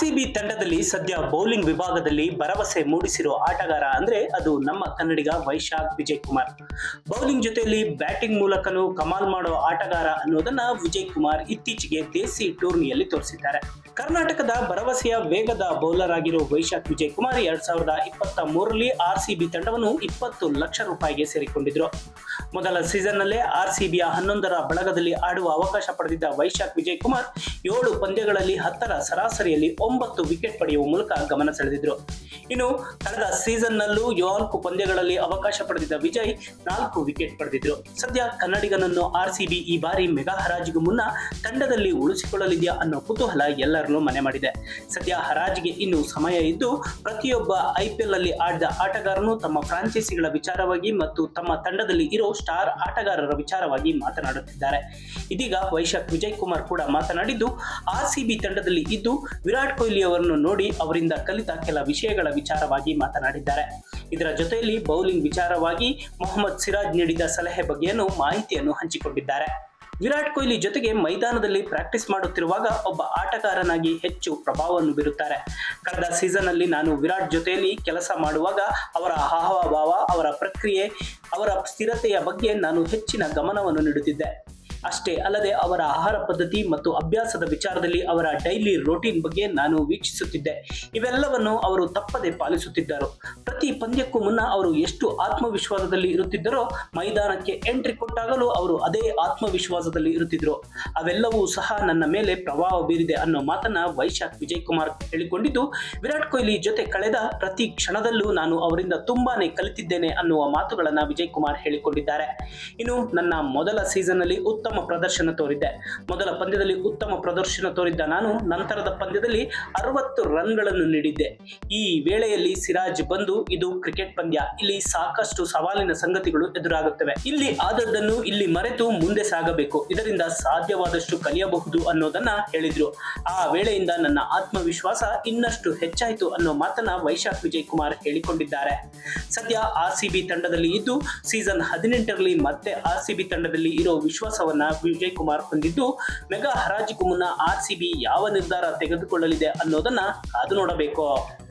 RCB ತಂಡದಲ್ಲಿ ಸದ್ಯ bowling ವಿಭಾಗದಲ್ಲಿ ಭರವಸೆ ಮೂಡಿಸಿರೋ ಆಟಗಾರ ಅಂದ್ರೆ ಅದು ನಮ್ಮ ಕನ್ನಡಿಗ ವೈಶಾಖ್ ವಿಜಯ್ ಕುಮಾರ್ ಬೌಲಿಂಗ್ ಜೊತೆಯಲ್ಲಿ ಬ್ಯಾಟಿಂಗ್ ಮೂಲಕನೂ ಕಮಾಲ್ ಮಾಡೋ ಆಟಗಾರ ಅನ್ನೋದನ್ನ ವಿಜಯ್ ಕುಮಾರ್ ಇತ್ತೀಚೆಗೆ ದೇಸಿ ಟೂರ್ನಿಯಲ್ಲಿ ತೋರಿಸಿದ್ದಾರೆ ಕರ್ನಾಟಕದ ಭರವಸೆಯ ವೇಗದ ಬೌಲರ್ ಆಗಿರೋ ವೈಶಾಖ್ ವಿಜಯ್ ಕುಮಾರ್ ಎರಡ್ ಸಾವಿರದ ಇಪ್ಪತ್ತ ಮೂರರಲ್ಲಿ ಆರ್ಸಿಬಿ ತಂಡವನ್ನು ಇಪ್ಪತ್ತು ಲಕ್ಷ ರೂಪಾಯಿಗೆ ಸೇರಿಕೊಂಡಿದ್ರು ಮೊದಲ ಸೀಸನ್ನಲ್ಲೇ ಆರ್ಸಿಬಿಯ ಹನ್ನೊಂದರ ಬಳಗದಲ್ಲಿ ಆಡುವ ಅವಕಾಶ ಪಡೆದಿದ್ದ ವೈಶಾಖ್ ವಿಜಯ್ ಕುಮಾರ್ ಏಳು ಪಂದ್ಯಗಳಲ್ಲಿ ಹತ್ತರ ಸರಾಸರಿಯಲ್ಲಿ ಒಂಬತ್ತು ವಿಕೆಟ್ ಪಡೆಯುವ ಮೂಲಕ ಗಮನ ಸೆಳೆದಿದ್ರು ಇನ್ನು ಕಳೆದ ಸೀಸನ್ನಲ್ಲೂ ನಾಲ್ಕು ಪಂದ್ಯಗಳಲ್ಲಿ ಅವಕಾಶ ಪಡೆದಿದ್ದ ವಿಜಯ್ ನಾಲ್ಕು ವಿಕೆಟ್ ಪಡೆದಿದ್ರು ಸದ್ಯ ಕನ್ನಡಿಗನನ್ನು ಆರ್ಸಿಬಿ ಈ ಬಾರಿ ಮೆಗಾ ಹರಾಜಿಗೂ ಮುನ್ನ ತಂಡದಲ್ಲಿ ಉಳಿಸಿಕೊಳ್ಳಲಿದೆಯಾ ಅನ್ನೋ ಕುತೂಹಲ ಎಲ್ಲರನ್ನೂ ಮನೆ ಮಾಡಿದೆ ಸದ್ಯ ಹರಾಜಿಗೆ ಇನ್ನು ಸಮಯ ಇದ್ದು ಪ್ರತಿಯೊಬ್ಬ ಐಪಿಎಲ್ ಅಲ್ಲಿ ಆಡಿದ ಆಟಗಾರನು ತಮ್ಮ ಫ್ರಾಂಚೈಸಿಗಳ ವಿಚಾರವಾಗಿ ಮತ್ತು ತಮ್ಮ ತಂಡದಲ್ಲಿ ಇರೋ ಸ್ಟಾರ್ ಆಟಗಾರರ ವಿಚಾರವಾಗಿ ಮಾತನಾಡುತ್ತಿದ್ದಾರೆ ಇದೀಗ ವೈಶಾಖ್ ವಿಜಯ್ ಕುಮಾರ್ ಕೂಡ ಮಾತನಾಡಿದ್ದು ಆರ್ಸಿಬಿ ತಂಡದಲ್ಲಿ ಇದ್ದು ವಿರಾಟ್ ಕೊಹ್ಲಿ ಅವರನ್ನು ನೋಡಿ ಅವರಿಂದ ಕಲಿತ ಕೆಲ ವಿಷಯಗಳ ವಿಚಾರವಾಗಿ ಮಾತನಾಡಿದ್ದಾರೆ ಇದರ ಜೊತೆಯಲ್ಲಿ ಬೌಲಿಂಗ್ ವಿಚಾರವಾಗಿ ಮೊಹಮ್ಮದ್ ಸಿರಾಜ್ ನೀಡಿದ ಸಲಹೆ ಬಗ್ಗೆಯನ್ನು ಮಾಹಿತಿಯನ್ನು ಹಂಚಿಕೊಂಡಿದ್ದಾರೆ ವಿರಾಟ್ ಕೊಹ್ಲಿ ಜೊತೆಗೆ ಮೈದಾನದಲ್ಲಿ ಪ್ರಾಕ್ಟೀಸ್ ಮಾಡುತ್ತಿರುವಾಗ ಒಬ್ಬ ಆಟಗಾರನಾಗಿ ಹೆಚ್ಚು ಪ್ರಭಾವವನ್ನು ಬೀರುತ್ತಾರೆ ಕಳೆದ ಸೀಸನ್ ಅಲ್ಲಿ ನಾನು ವಿರಾಟ್ ಜೊತೆಯಲ್ಲಿ ಕೆಲಸ ಮಾಡುವಾಗ ಅವರ ಹಾವಭಾವ ಅವರ ಪ್ರಕ್ರಿಯೆ ಅವರ ಸ್ಥಿರತೆಯ ಬಗ್ಗೆ ನಾನು ಹೆಚ್ಚಿನ ಗಮನವನ್ನು ನೀಡುತ್ತಿದ್ದೆ ಅಷ್ಟೇ ಅಲ್ಲದೆ ಅವರ ಆಹಾರ ಪದ್ಧತಿ ಮತ್ತು ಅಭ್ಯಾಸದ ವಿಚಾರದಲ್ಲಿ ಅವರ ಡೈಲಿ ರೋಟೀನ್ ಬಗ್ಗೆ ನಾನು ವೀಕ್ಷಿಸುತ್ತಿದ್ದೆ ಇವೆಲ್ಲವನ್ನು ಅವರು ತಪ್ಪದೆ ಪಾಲಿಸುತ್ತಿದ್ದರು ಪ್ರತಿ ಪಂದ್ಯಕ್ಕೂ ಮುನ್ನ ಅವರು ಎಷ್ಟು ಆತ್ಮವಿಶ್ವಾಸದಲ್ಲಿ ಇರುತ್ತಿದ್ದರೋ ಮೈದಾನಕ್ಕೆ ಎಂಟ್ರಿ ಕೊಟ್ಟಾಗಲೂ ಅವರು ಅದೇ ಆತ್ಮವಿಶ್ವಾಸದಲ್ಲಿ ಇರುತ್ತಿದ್ರು ಅವೆಲ್ಲವೂ ಸಹ ನನ್ನ ಮೇಲೆ ಪ್ರಭಾವ ಬೀರಿದೆ ಅನ್ನೋ ಮಾತನ್ನ ವೈಶಾಖ್ ವಿಜಯ್ ಕುಮಾರ್ ಹೇಳಿಕೊಂಡಿದ್ದು ವಿರಾಟ್ ಕೊಹ್ಲಿ ಜೊತೆ ಕಳೆದ ಪ್ರತಿ ಕ್ಷಣದಲ್ಲೂ ನಾನು ಅವರಿಂದ ತುಂಬಾನೇ ಕಲಿತಿದ್ದೇನೆ ಅನ್ನುವ ಮಾತುಗಳನ್ನ ವಿಜಯ್ ಕುಮಾರ್ ಹೇಳಿಕೊಂಡಿದ್ದಾರೆ ಇನ್ನು ನನ್ನ ಮೊದಲ ಸೀಸನ್ ಅಲ್ಲಿ ಉತ್ತಮ ಪ್ರದರ್ಶನ ತೋರಿದ್ದೆ ಮೊದಲ ಪಂದ್ಯದಲ್ಲಿ ಉತ್ತಮ ಪ್ರದರ್ಶನ ತೋರಿದ್ದ ನಾನು ನಂತರದ ಪಂದ್ಯದಲ್ಲಿ ಅರವತ್ತು ರನ್ಗಳನ್ನು ನೀಡಿದ್ದೆ ಈ ವೇಳೆಯಲ್ಲಿ ಸಿರಾಜ್ ಬಂದು ಇದು ಕ್ರಿಕೆಟ್ ಪಂದ್ಯ ಇಲ್ಲಿ ಸಾಕಷ್ಟು ಸವಾಲಿನ ಸಂಗತಿಗಳು ಎದುರಾಗುತ್ತವೆ ಇಲ್ಲಿ ಆದದ್ದನ್ನು ಇಲ್ಲಿ ಮರೆತು ಮುಂದೆ ಸಾಗಬೇಕು ಇದರಿಂದ ಸಾಧ್ಯವಾದಷ್ಟು ಕಲಿಯಬಹುದು ಅನ್ನೋದನ್ನ ಹೇಳಿದ್ರು ಆ ವೇಳೆಯಿಂದ ನನ್ನ ಆತ್ಮವಿಶ್ವಾಸ ಇನ್ನಷ್ಟು ಹೆಚ್ಚಾಯಿತು ಅನ್ನೋ ಮಾತನ್ನ ವೈಶಾಖ್ ವಿಜಯ್ ಕುಮಾರ್ ಹೇಳಿಕೊಂಡಿದ್ದಾರೆ ಸದ್ಯ ಆರ್ ಸಿ ಬಿ ತಂಡದಲ್ಲಿ ಇದ್ದು ಸೀಸನ್ ಹದಿನೆಂಟರಲ್ಲಿ ಮತ್ತೆ ಆರ್ ಸಿ ಬಿ ತಂಡದಲ್ಲಿ ಇರೋ ವಿಶ್ವಾಸವನ್ನ ವಿಜಯ್ ಕುಮಾರ್ ಹೊಂದಿದ್ದು ಮೆಗಾ ಹರಾಜಿಗೂ ಮುನ್ನ ಆರ್ ಸಿ ಬಿ ಯಾವ ನಿರ್ಧಾರ ತೆಗೆದುಕೊಳ್ಳಲಿದೆ ಅನ್ನೋದನ್ನ ಕಾದು ನೋಡಬೇಕು